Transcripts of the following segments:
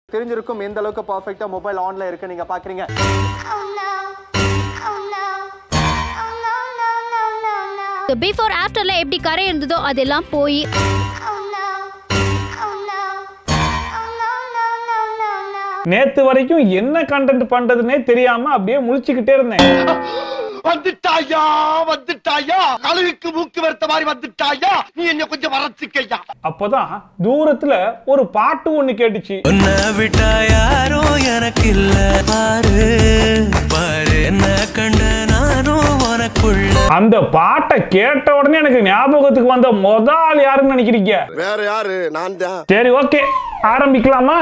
தெரிஞ்சிருக்கும் எந்த அளவுக்கு பர்ஃபெக்ட்டா மொபைல் ஆன்ல இருக்கு நீங்க பாக்குறீங்க Oh no. Oh no. Oh no, no, no, no, no. Before ஆஃப்டர்ல எப்படி கரை இருந்ததோ அதெல்லாம் போய் Oh no. Oh no. Oh no, no, no, no, no. நேத்து வரைக்கும் என்ன கண்டென்ட் பண்றதுன்னே தெரியாம அப்படியே முழிச்சுக்கிட்டே இருந்தேன் வந்துட்டாயா வந்துட்டாயா கழுகுக்கு மூக்கு வெறுத்த மாதிரி வந்துட்டாயா நீ என்ன கொஞ்சம் வரச்சுக்கையா அப்பதான் தூரத்துல ஒரு பாட்டு ஒண்ணு கேட்டுச்சு உன்னை விட்டா யாரோ எனக்கு இல்ல பாரு பாரு என்ன கண்ட நானும் உனக்குள்ள அந்த பாட்டை கேட்ட உடனே எனக்கு ஞாபகத்துக்கு வந்த முத ஆள் யாருன்னு நினைக்கிறீங்க வேற யாரு நான் தான் சரி ஓகே ஆரம்பிக்கலாமா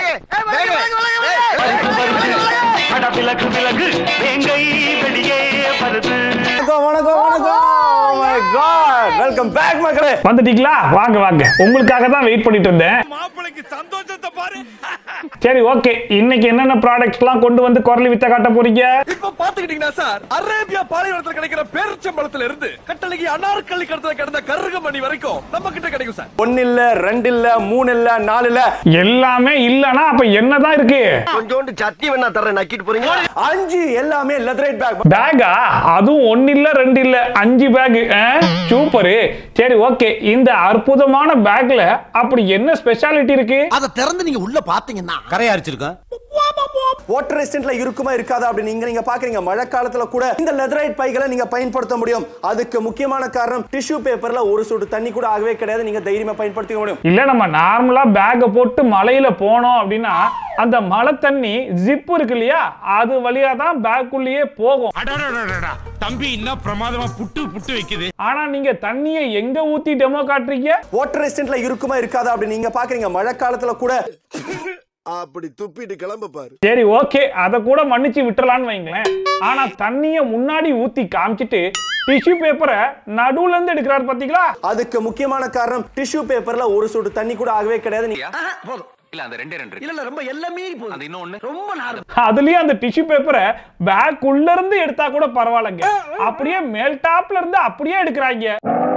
விலகு விலகு வேங்கை வெளியே வருது வணக்கம் வணக்கம் வணக்கம் மை காட் வெல்கம் பேக் மக்களே வந்துட்டீங்களா வாங்க வாங்க உங்களுக்காக தான் வெயிட் பண்ணிட்டு இருந்தேன் மாப்பிளைக்கு சந்தோஷத்தை பாரு சரி ஓகே இன்னைக்கு என்னென்ன ப்ராடக்ட்ஸ் எல்லாம் கொண்டு வந்து குரலி வித்த காட்ட போறீங்க இப்ப பாத்துக்கிட்டீங்கன்னா சார் அரேபியா பாலைவனத்துல கிடைக்கிற பேரிச்சம்பழத்துல இருந்து கட்டளைக்கு அனார்கல்லி கடத்துல கிடந்த கருகமணி வரைக்கும் நம்ம கிட்ட கிடைக்கும் சார் ஒன்னு இல்ல ரெண்டு இல்ல மூணு இல்ல நாலு இல்ல எல்லாமே இல்லனா அப்ப என்னதான் இருக்கு கொஞ்சோண்டு சட்னி வேணா தரேன் நக்கிட்டு போறீங்க அஞ்சு எல்லாமே லெதரைட் பேக் பேக்கா அதுவும் ஒன்னு இல்ல ரெண்டு இல்ல அஞ்சு பேக் சூப்பரு சரி ஓகே இந்த அற்புதமான பேக்ல அப்படி என்ன ஸ்பெஷாலிட்டி இருக்கு அதை திறந்து நீங்க உள்ள பாத்தீங்கன்னா கரையா அரிச்சிருக்கோம் வாட்டர் ரெசிஸ்டன்ட்ல இருக்குமா இருக்காதா அப்படின்னு நீங்க நீங்க பாக்குறீங்க மழை காலத்துல கூட இந்த லெதரைட் பைகளை நீங்க பயன்படுத்த முடியும் அதுக்கு முக்கியமான காரணம் டிஷ்யூ பேப்பர்ல ஒரு சொட்டு தண்ணி கூட ஆகவே கிடையாது நீங்க தைரியமா பயன்படுத்திக்க முடியும் இல்ல நம்ம நார்மலா பேக்கை போட்டு மலையில போனோம் அப்படின்னா அந்த மழை தண்ணி ஜிப் இருக்கு இல்லையா அது வழியா தான் பேக்குள்ளேயே போகும் தம்பி என்ன பிரமாதமா புட்டு புட்டு வைக்குது ஆனா நீங்க தண்ணியை எங்க ஊத்தி டெமோ காட்டுறீங்க வாட்டர் ரெசிஸ்டன்ட்ல இருக்குமா இருக்காதா அப்படின்னு நீங்க பாக்குறீங்க மழை காலத்துல கூட அப்படி துப்பிட்டு கிளம்ப பாரு சரி ஓகே அதை கூட மன்னிச்சு விட்டுறலான்னு வைங்களேன் ஆனா தண்ணிய முன்னாடி ஊத்தி காமிச்சிட்டு டிஷ்யூ பேப்பரை நடுவுல இருந்து எடுக்கிறாரு பாத்தீங்களா அதுக்கு முக்கியமான காரணம் டிஷ்யூ பேப்பர்ல ஒரு சொட்டு தண்ணி கூட ஆகவே கிடையாது நீ- போதும் இல்ல அந்த ரெண்டே ரெண்டு இல்ல இல்ல ரொம்ப எல்லாமே போதும் அந்த இன்னொன்னு ரொம்ப நாடு அதுலயும் அந்த டிஷ்யூ பேப்பரை பேக் உள்ள இருந்து எடுத்தா கூட பரவாயில்லைங்க அப்படியே மேல் டாப்ல இருந்து அப்படியே எடுக்கிறாங்க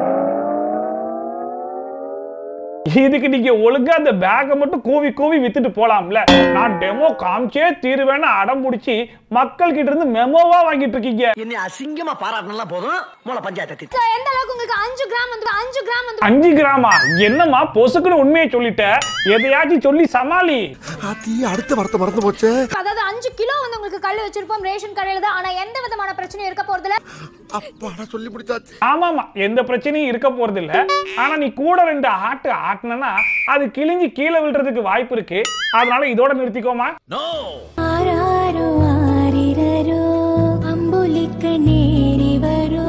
இதுக்கு நீங்க ஒழுங்கா அந்த பேக்கை மட்டும் கூவி கூவி வித்துட்டு போலாம்ல நான் டெமோ காமிச்சே தீருவேன்னு அடம் முடிச்சு மக்கள் கிட்ட இருந்து மெமோவா வாங்கிட்டு இருக்கீங்க என்னை அசிங்கமா பாராட்டினா போதும் மூல பஞ்சாயத்து So, எந்த அளவுக்கு உங்களுக்கு அஞ்சு கிராம் வந்து அஞ்சு கிராம் வந்து அஞ்சு கிராமா என்னம்மா பொசுக்குன்னு உண்மையை சொல்லிட்ட எதையாச்சும் சொல்லி சமாளி ஆத்தி அடுத்த வார்த்தை மறந்து போச்சு அதாவது அஞ்சு கிலோ வந்து உங்களுக்கு கல் வச்சிருப்போம் ரேஷன் கடையில தான் ஆனா எந்த விதமான பிரச்சனையும் இருக்க போறது இல்ல அப்பாடா சொல்லி முடிச்சாச்சு ஆமாமா எந்த பிரச்சனையும் இருக்க போறது இல்ல ஆனா நீ கூட ரெண்டு ஆட்டு ஆட்டுனா அது கிழிஞ்சு கீழே விழுறதுக்கு வாய்ப்பு இருக்கு அதனால இதோட நிறுத்திக்கோமா ஆராரோ ஆரிரரோ அம்புலிக்க நேரி வரோ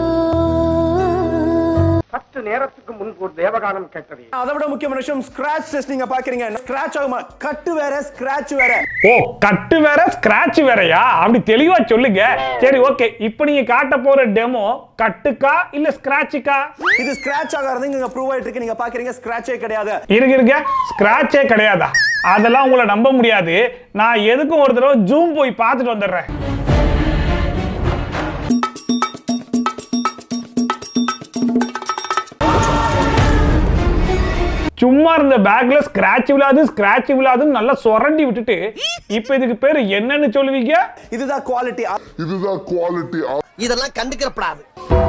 சற்று நேரத்துக்கு முன்பு ஒரு தேவகானம் கேட்டது அதை விட முக்கியமான விஷயம் ஸ்கிராச் டெஸ்ட் நீங்க பாக்குறீங்க ஸ்கிராச் ஆகுமா கட்டு வேற ஸ்கிராச் வேற ஓ கட்டு வேற ஸ்கிராட்ச் வேறயா அப்படி தெளிவா சொல்லுங்க சரி ஓகே இப்போ நீங்க காட்ட போற டெமோ கட்டுக்கா இல்ல ஸ்கிராட்சுக்கா இது ஸ்கிராச் ஆகாது இங்க ப்ரூவ் ஆயிட்டு இருக்கு நீங்க பாக்குறீங்க ஸ்கிராச்சே கிடையாது இருங்க இருங்க ஸ்கிராட்சே கிடையாதா அதெல்லாம் உங்களை நம்ப முடியாது நான் எதுக்கும் ஒரு தடவை ஜூம் போய் பார்த்துட்டு வந்துடுறேன் சும்மா இருந்த பேக்ல ஸ்கிராட்ச் விழாது ஸ்கிராட்ச் விழாதுன்னு நல்லா சுரண்டி விட்டுட்டு இப்போ இதுக்கு பேர் என்னன்னு சொல்லுவீங்க இதுதான் குவாலிட்டி இதெல்லாம் கண்டுக்கிறப்படாது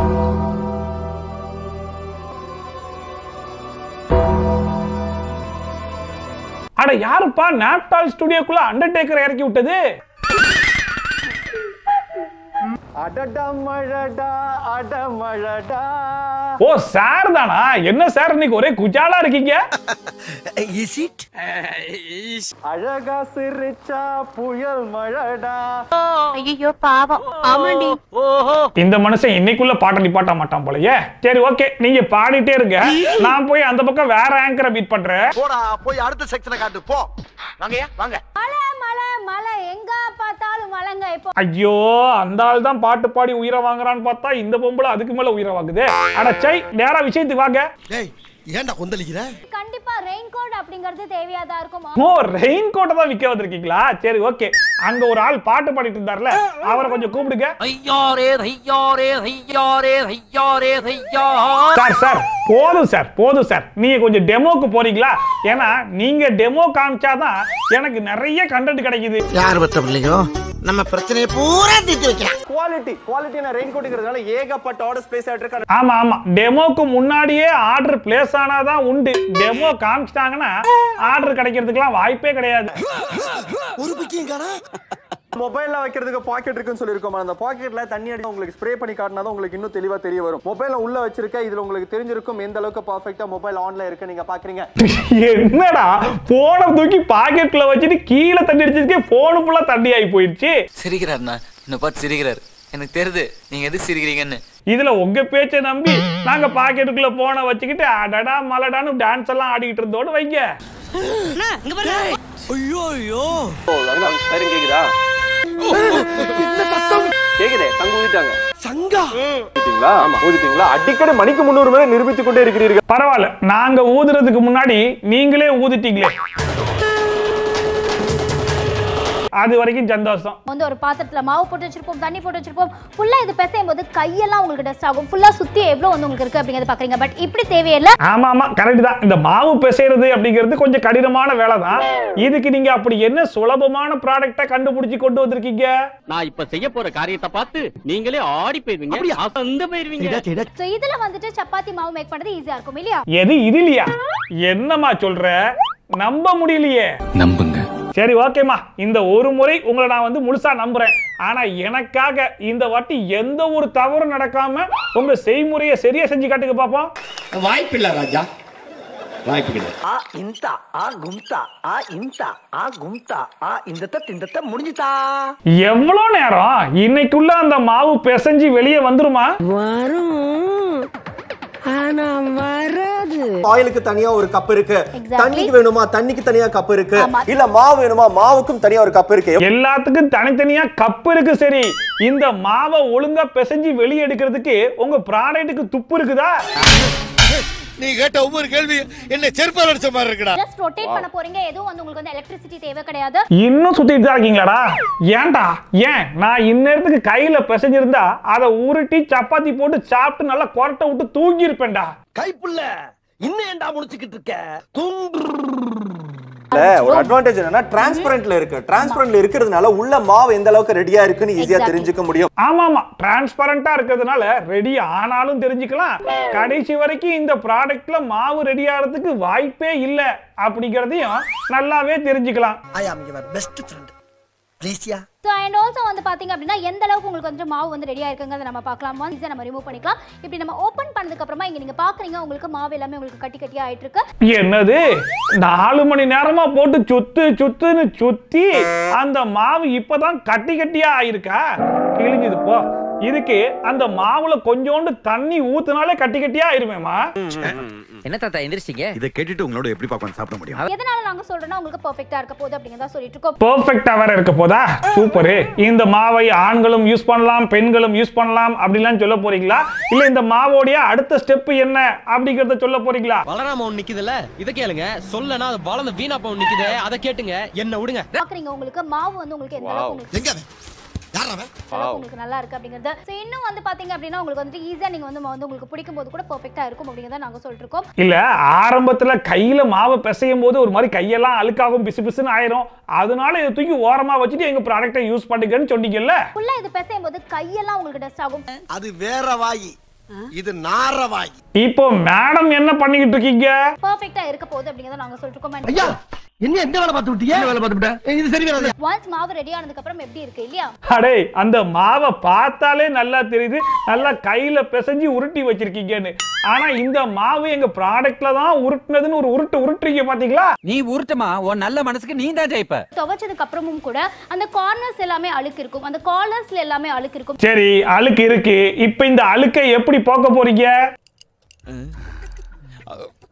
அட யாருப்பா நாப்டால் ஸ்டுடியோக்குள்ள அண்டர்டேக்கர் இறக்கி விட்டது அடடா மழடா அடமழடா ஓ சார் தானா என்ன சார் இன்னைக்கு ஒரே குஜாலா இருக்கீங்க இஸ் இட் அழகா சிரிச்சா புயல் மழடா ஐயோ பாவம் ஆமாண்டி இந்த மனுஷன் இன்னைக்குள்ள பாட்ட நிப்பாட்ட மாட்டான் போலயே சரி ஓகே நீங்க பாடிட்டே இருங்க நான் போய் அந்த பக்கம் வேற ஆங்கரை பீட் பண்றேன் போடா போய் அடுத்த செக்ஷனை காட்டு போ வாங்கயா வாங்க மலை மலை மலை எங்க பார்த்தாலும் மலைங்க இப்போ ஐயோ அந்த ஆள் தான் பாட்டு பாடி உயிரை வாங்குறான்னு பார்த்தா இந்த பொம்பளை அதுக்கு மேல உயிரை வாங்குது அட சை நேரா விஷயத்துக்கு வாங்க டேய் ஏன்டா கொந்தளிக்கிற கண்டிப்பா ரெயின் கோட் அப்படி அப்படிங்கிறது தேவையா தான் இருக்கும் ஓ ரெயின் கோட்டை தான் விற்க வந்திருக்கீங்களா சரி ஓகே அங்க ஒரு ஆள் பாட்டு பாடிட்டு இருந்தார்ல அவரை கொஞ்சம் கூப்பிடுங்க ஐயாரே ஐயாரே ஐயாரே ஐயாரே ஐயா சார் சார் போதும் சார் போதும் சார் நீங்க கொஞ்சம் டெமோக்கு போறீங்களா ஏன்னா நீங்க டெமோ காமிச்சாதான் எனக்கு நிறைய கண்டென்ட் கிடைக்குது யார் பத்த பிள்ளைங்க நம்ம பிரச்சனையை பூரா தீர்த்து வைக்கலாம் குவாலிட்டி குவாலிட்டியான ரெயின் கோட்டுங்கிறதுனால ஏகப்பட்ட ஆர்டர்ஸ் பிளேஸ் ஆயிட்டு இருக்கு ஆமா ஆமா டெமோக்கு முன்னாடியே ஆர்டர் பிளேஸ் ஆனாதான் உண்டு டெமோ காமிச்சிட்டாங்கன்னா ஆர்டர் கிடைக்கிறதுக்குலாம் வாய்ப்பே கிடையாது ஒரு பிக்கியும் காணா மொபைல்ல வைக்கிறதுக்கு பாக்கெட் இருக்குன்னு சொல்லியிருக்கோம் அந்த பாக்கெட்ல தண்ணி அடி உங்களுக்கு ஸ்ப்ரே பண்ணி காட்டினா தான் உங்களுக்கு இன்னும் தெளிவா தெரிய வரும் மொபைல்ல உள்ள வச்சிருக்க இதுல உங்களுக்கு தெரிஞ்சிருக்கும் எந்த அளவுக்கு பர்ஃபெக்ட்டா மொபைல் ஆன்ல இருக்கு நீங்க பாக்குறீங்க என்னடா போனை தூக்கி பாக்கெட்ல வச்சுட்டு கீழே தண்ணி அடிச்சதுக்கே போனு ஃபுல்லா தண்ணி ஆகி போயிடுச்சு சிரிக்கிறாருண்ணா என்ன பார்த்து சிரிக்கிறாரு எனக்கு தெரியுது நீங்க எது சிரிக்கிறீங்கன்னு இதுல உங்க பேச்சை நம்பி நாங்க பாக்கெட்டுக்குள்ள போனை வச்சுக்கிட்டு அடடா மலடான்னு டான்ஸ் எல்லாம் ஆடிக்கிட்டு இருந்தோடு வைங்க ஐயோ ஐயோ சரி கேக்குதா கேக்குதே சங்கு ஊதிட்டாங்க சங்கா ஊதிட்டீங்களா ஊதிட்டீங்களா அடிக்கடி மணிக்கு முன்னூறு முறை நிரூபித்துக் கொண்டே இருக்கிறீர்கள் பரவாயில்ல நாங்க ஊதுறதுக்கு முன்னாடி நீங்களே ஊதிட்டீங்களே அது வரைக்கும் சந்தோஷம் வந்து ஒரு பாத்திரத்துல மாவு போட்டு வச்சிருப்போம் தண்ணி போட்டு வச்சிருப்போம் ஃபுல்லா இது பிசையும் போது கையெல்லாம் உங்களுக்கு டஸ்ட் ஆகும் ஃபுல்லா சுத்தி எவ்வளவு வந்து உங்களுக்கு இருக்கு அப்படிங்கறது பாக்குறீங்க பட் இப்படி தேவையில்லை ஆமா ஆமா கரெக்ட் தான் இந்த மாவு பிசைறது அப்படிங்கிறது கொஞ்சம் கடினமான வேலை தான் இதுக்கு நீங்க அப்படி என்ன சுலபமான ப்ராடக்ட்டை கண்டுபிடிச்சு கொண்டு வந்திருக்கீங்க நான் இப்ப செய்ய போற காரியத்தை பார்த்து நீங்களே ஆடி போயிருவீங்க அசந்து போயிருவீங்க சோ இதுல வந்துட்டு சப்பாத்தி மாவு மேக் பண்றது ஈஸியா இருக்கும் இல்லையா எது இது இல்லையா என்னம்மா சொல்ற நம்ப முடியலையே நம்புங்க சரி ஓகேம்மா இந்த ஒரு முறை உங்களை நான் வந்து முழுசா நம்புறேன் ஆனா எனக்காக இந்த வாட்டி எந்த ஒரு தவறும் நடக்காம உங்க செய்முறையை சரியா செஞ்சு காட்டுங்க பாப்போம் வாய்ப்பில்லை ராஜா வாய்ப்பு கிடையாது ஆ இந்தா ஆ கும்தா ஆ இந்தா ஆ கும்தா ஆ இந்த திண்டத்தை முடிஞ்சுதா எவ்வளவு நேரம் இன்னைக்குள்ள அந்த மாவு பிசைஞ்சு வெளியே வந்துருமா ஆயிலுக்கு தனியா ஒரு கப் இருக்கு Exactly. தண்ணிக்கு வேணுமா தண்ணிக்கு தனியா கப் இருக்கு ஆமா. இல்ல மாவு வேணுமா மாவுக்கும் தனியா ஒரு கப் இருக்கு எல்லாத்துக்கும் தனித்தனியா கப் இருக்கு சரி இந்த மாவை ஒழுங்கா பிசைஞ்சு வெளியே எடுக்கிறதுக்கு உங்க ப்ராடக்ட்டுக்கு துப்பு இருக்குதா நீ கேட்ட ஒவ்வொரு கேள்வி என்ன செருப்பால் அடிச்ச மாதிரி இருக்குடா ஜஸ்ட் ரொட்டேட் பண்ண போறீங்க எதுவும் வந்து உங்களுக்கு வந்து எலக்ட்ரிசிட்டி தேவை கிடையாது இன்னும் சுத்திட்டு தான் இருக்கீங்களாடா ஏன்டா ஏன் நான் இந்நேரத்துக்கு கையில பிசைஞ்சிருந்தா அதை உருட்டி சப்பாத்தி போட்டு சாப்பிட்டு நல்லா கொரட்டை விட்டு தூங்கி இருப்பேன்டா கைப்புள்ள இன்னும் ஏன்டா முடிச்சுக்கிட்டு இருக்க தூங்கு இல்ல, ஒரு அட்வான்டேஜ் என்னன்னா டிரான்ஸ்பரண்ட்ல இருக்கு டிரான்ஸ்பரண்ட்ல இருக்கிறதுனால உள்ள மாவு எந்த அளவுக்கு ரெடியா இருக்குன்னு ஈஸியா Exactly. தெரிஞ்சுக்க முடியும் ஆமா ஆமா டிரான்ஸ்பரண்டா இருக்கிறதுனால ரெடி ஆனாலும் தெரிஞ்சுக்கலாம் கடைசி வரைக்கும் இந்த ப்ராடக்ட்ல மாவு ரெடி ஆகிறதுக்கு வாய்ப்பே இல்ல அப்படிங்கறதையும் நல்லாவே தெரிஞ்சுக்கலாம் I am your best friend ப்ளீஸ்யா ஸோ அண்ட் ஆல்சோ வந்து பாத்தீங்க அப்படின்னா எந்த அளவுக்கு உங்களுக்கு வந்து மாவு வந்து ரெடியா இருக்குங்கிறத நம்ம பார்க்கலாம் ஈஸியாக நம்ம ரிமூவ் பண்ணிக்கலாம் இப்படி நம்ம ஓப்பன் பண்ணதுக்கு அப்புறமா இங்க நீங்க பாக்குறீங்க உங்களுக்கு மாவு எல்லாமே உங்களுக்கு கட்டி கட்டியா ஆயிட்டு இருக்கு என்னது நாலு மணி நேரமா போட்டு சுத்து சுத்துன்னு சுத்தி அந்த மாவு இப்பதான் கட்டி கட்டியா ஆயிருக்கா கிழிஞ்சது போ இதுக்கு அந்த மாவுல கொஞ்சோண்டு தண்ணி ஊத்துனாலே கட்டி கட்டியா ஆயிருமேமா என்ன தாத்தா எந்திரிச்சிங்க இதை கேட்டுட்டு உங்களோட எப்படி பாப்பான் சாப்பிட முடியும் எதனால நாங்க சொல்றோம்னா உங்களுக்கு பெர்ஃபெக்ட்டா இருக்க போகுது அப்படிங்கிறத சொல்லிட்டு இருக்கோம் பெர்ஃபெக்டா வேற இருக்க போதா சூப்பர் இந்த மாவை ஆண்களும் யூஸ் பண்ணலாம் பெண்களும் யூஸ் பண்ணலாம் அப்படிலாம் சொல்ல போறீங்களா இல்ல இந்த மாவோடைய அடுத்த ஸ்டெப் என்ன அப்படிங்கறத சொல்ல போறீங்களா வளராம ஒண்ணு நிக்குதுல்ல இத கேளுங்க சொல்லனா அது வளர்ந்த வீணா பவுன் நிக்குது அதை கேட்டுங்க என்ன விடுங்க பாக்குறீங்க உங்களுக்கு மாவு வந்து உங்களுக்கு எந்த அளவுக்கு உங்களுக்கு எங்க யார் அவன் எந்த அளவுக்கு உங்களுக்கு நல்லா இருக்கு அப்படிங்கிறது ஸோ இன்னும் வந்து பாத்தீங்க அப்படின்னா உங்களுக்கு வந்து ஈஸியா நீங்க வந்து வந்து உங்களுக்கு பிடிக்கும் போது கூட பெர்ஃபெக்ட்டா இருக்கும் அப்படிங்கிறத நாங்க சொல்லிட்டு இருக்கோம் இல்ல ஆரம்பத்துல கையில மாவை பிசையும் போது ஒரு மாதிரி கையெல்லாம் அழுக்காகும் பிசு பிசுன்னு ஆயிரும் அதனால இதை தூக்கி ஓரமா வச்சுட்டு எங்க ப்ராடக்ட்டை யூஸ் பண்ணுங்கன்னு சொன்னீங்கல்ல ஃபுல்லா இது பிசையும் போது கையெல்லாம் உங்களுக்கு டஸ்ட் ஆகும் அது வேற வாயி இது நார வாயி இப்போ மேடம் என்ன பண்ணிக்கிட்டு இருக்கீங்க பெர்ஃபெக்ட்டா இருக்க போகுது அப்படிங்கிறத நாங்க சொல்லிட்டு இருக்கோம் ஐயா என்ன எந்த வேலை பார்த்து விட்டீங்க வேலை பார்த்துட்டேன் இது சரி வராது ஒன்ஸ் மாவு ரெடி ஆனதுக்கு அப்புறம் எப்படி இருக்கு இல்லையா அடே அந்த மாவை பார்த்தாலே நல்லா தெரியுது நல்லா கையில பிசைஞ்சு உருட்டி வச்சிருக்கீங்கன்னு ஆனா இந்த மாவு எங்க ப்ராடக்ட்ல தான் உருட்டுனதுன்னு ஒரு உருட்டு உருட்டுறீங்க பாத்தீங்களா நீ உருட்டுமா உன் நல்ல மனசுக்கு நீ தான் ஜெயிப்ப துவைச்சதுக்கு அப்புறமும் கூட அந்த கார்னர்ஸ் எல்லாமே அழுக்கு இருக்கும் அந்த கார்னர்ஸ்ல எல்லாமே அழுக்கு இருக்கும் சரி அழுக்கு இருக்கு இப்ப இந்த அழுக்கை எப்படி போக்க போறீங்க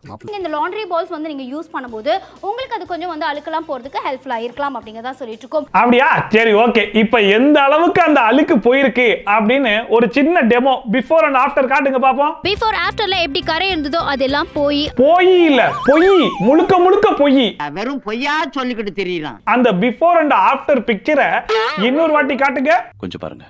நீங்க இந்த லாண்ட்ரி பால்ஸ் வந்து நீங்க யூஸ் பண்ணும்போது உங்களுக்கு அது கொஞ்சம் வந்து அழுக்கெல்லாம் போறதுக்கு ஹெல்ப்ஃபுல்லா இருக்கலாம் அப்படிங்கறத சொல்லிட்டு இருக்கோம் அப்படியா சரி ஓகே இப்போ எந்த அளவுக்கு அந்த அழுக்கு போயிருக்கு அப்படின்னு ஒரு சின்ன டெமோ பிஃபோர் அண்ட் ஆஃப்டர் காட்டுங்க பாப்போம் பிஃபோர் ஆஃப்டர்ல எப்படி கரை இருந்ததோ அதெல்லாம் போய் பொய் இல்ல பொய் முழுக்க முழுக்க பொய் வெறும் பொய்யா சொல்லிக்கிட்டு தெரியலாம் அந்த பிஃபோர் அண்ட் ஆஃப்டர் பிக்சரை இன்னொரு வாட்டி காட்டுங்க கொஞ்சம் பாருங்க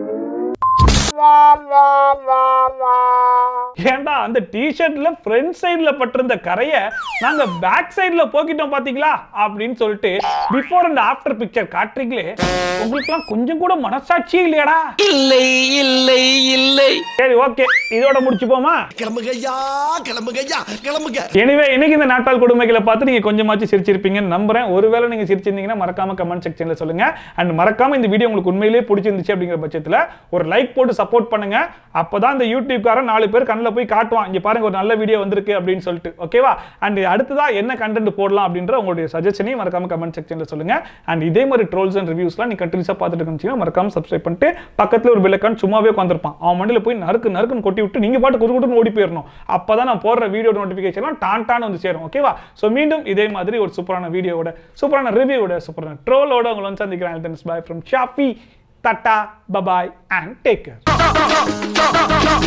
ஏன்டா அந்த டிஷர்ட்ல ஃப்ரண்ட் சைடுல பட்டிருந்த கரையை நாங்க பேக் சைடுல போக்கிட்டோம் பாத்தீங்களா அப்படின்னு சொல்லிட்டு பிஃபோர் அண்ட் ஆஃப்டர் பிக்சர் காட்டுறீங்களே உங்களுக்குலாம் கொஞ்சம் கூட மனசாட்சி இல்லையாடா இல்லை இல்லை இல்லை சரி ஓகே இதோட முடிச்சுப்போமா கிளம்புங்கய்யா கிளம்புங்கய்யா கிளம்புங்க எனிவே இன்னைக்கு இந்த நாட்டாள் கொடுமைகளை பார்த்து நீங்க கொஞ்சமாச்சும் சிரிச்சிருப்பீங்கன்னு நம்புறேன் ஒருவேளை நீங்க சிரிச்சிருந்தீங்கன்னா மறக்காம கமெண்ட் செக்ஷன்ல சொல்லுங்க அண்ட் மறக்காம இந்த வீடியோ உங்களுக்கு உண்மையிலேயே பிடிச்சிருந்துச்சு அப்படிங்கிற பட்சத்துல ஒரு லைக் போட்டு சப்போர்ட் பண்ணுங்க அப்பதான் இந்த யூடியூப்காரன் நாலு பேர் கண்ணில் போய் காட்டுவான் இங்க பாருங்க ஒரு நல்ல வீடியோ வந்திருக்கு அப்படின்னு சொல்லிட்டு ஓகேவா அண்ட் அடுத்ததா என்ன கண்டென்ட் போடலாம் அப்படின்ற உங்களுடைய சஜஷனையும் மறக்காம கமெண்ட் செக்ஷன்ல சொல்லுங்க அண்ட் இதே மாதிரி ட்ரோல்ஸ் அண்ட் ரிவ்யூஸ்லாம் நீ கண்டினியூஸா பார்த்துட்டு இருந்துச்சுன்னா மறக்காம சப்ஸ்கிரைப் பண்ணிட்டு பக்கத்துல ஒரு விளக்கான் சும்மாவே உட்காந்துருப்பான் அவன் மண்டியில போய் நறுக்கு நறுக்குன்னு கொட்டி விட்டு நீங்க பாட்டு குறு குடுன்னு ஓடி போயிடணும் அப்பதான் நான் போடுற வீடியோ நோட்டிஃபிகேஷன்லாம் டான் டான் வந்து சேரும் ஓகேவா ஸோ மீண்டும் இதே மாதிரி ஒரு சூப்பரான வீடியோவோட சூப்பரான ரிவ்யூவோட சூப்பரான ட்ரோலோட உங்களை வந்து சந்திக்கிறேன் பாய் ஃப்ரம் ஷாப்பி தட்டா பபாய் அண்ட் டேக்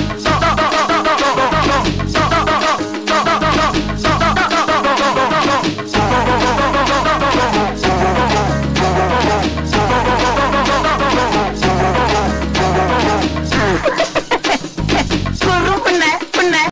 கேர்